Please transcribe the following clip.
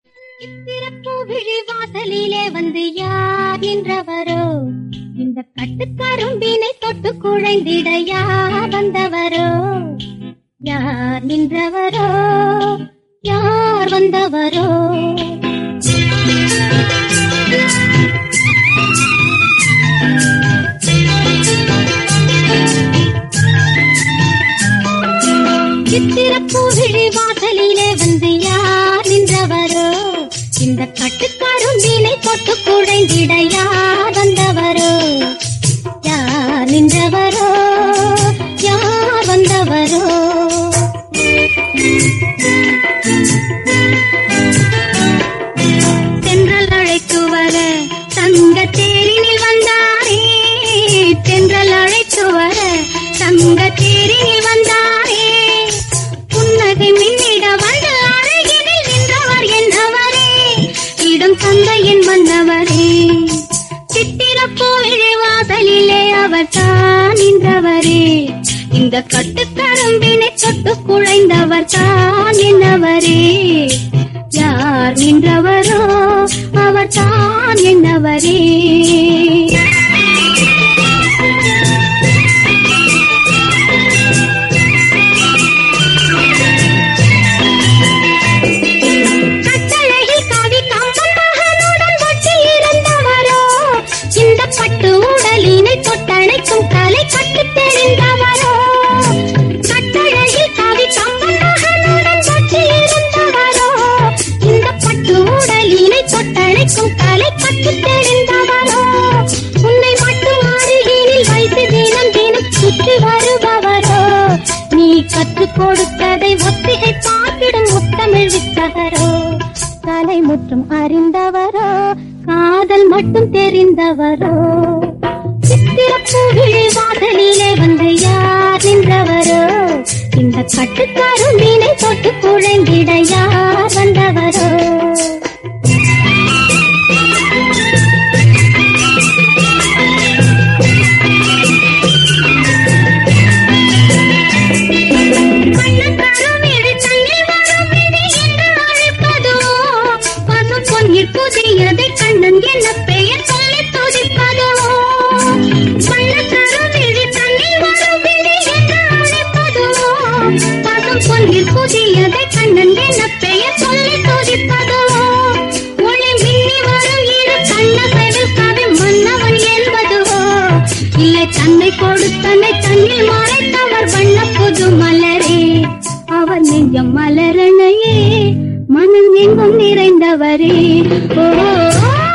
இத்திறப்பு விழி வாசலிலே வந்து யார் நின்றவரோ இந்த கட்டுக்கரும்பினை தொட்டு குழைந்திட யார் வந்தவரோ யார் நின்றவரோ யார் வந்தவரோ சித்திரப்பூ விழி வாசலிலே வந்து யார் நின்றவரோ இந்த கட்டுக்கரும்பினை தொட்டு குழைந்திட யார் வந்தவரோ யார் நின்றவரோ யார் வந்தவரோ தென்றல் அழைத்து வர தங்க தேரினில் வந்தாரே தென்றல் அழைத்து வர தங்க தேரினில் வந்தாரே புன்னகை மின்னிட வந்து அழகினில் நின்றவர் என்னவரே இடம் தந்தையின் மன்னவரே சித்திரப்போவிழி வாசலிலே அவர் தான் நின்றவரே இந்த கட்டுக்கரும்பினை தொட்டு குழைந்தவர் தான் என்னவரே யார் நின்றவரோ அவர் தான் என்னவரே கட்டழகில் காவி கம்பன் மகனுடன் ஒட்டி இருந்தவரோ இந்த பட்டு உடலினை தொட்டணைக்கும் கலை கற்று தெரிந்தவரோ கட்டழகில் காவி கம்பன் மகனுடன் ஒட்டி இருந்தவரோ இந்த பட்டு உடலினை தொட்டணைக்கும் கலை கற்று தெரிந்தவரோ உன்னை மட்டும் அருகினில் வைத்து தினம் தினம் சுற்றி வருபவரோ நீ கற்றுக் கொடுத்ததை ஒத்திகை பார்த்திடும் முத்தமிழ் வித்தகரோ கலை முற்றும் அறிந்தவரோ காதல் மட்டும் தெரிந்தவரோ சித்திரப்பூவிழி வாசலிலே வந்து யார் நின்றவரோ இந்த கட்டுக்கரும்பினை தொட்டு குழைந்திட யார் வந்தவரோ கண்ணக்கருவிழி தன்னில் வரும் விதி என்று அழைப்பதோ பசும் பொன்னில் புதியதை கண்ணன் என்ன பெயர் சொல்லி துதிப்பதோ கண்ணக்கருவிழி தன்னில் வரும் விதி என்று அழைப்பதோ பசும் பொன்னில் புதியதை கண்ணன் என்ன பெயர் சொல்லி துதிப்பதோ ஒளி மின்னி வரும் இரு கண்ணசைவில் கவி மன்னவன் என்பதுவோ இல்லை தன்னை கொடுத்தனை தன்னில் மறைத்தவர் வண்ண புது மலரே அவர் நெஞ்சம் மலரணையே மனம் எங்கும் நிறைந்தவரே ஓ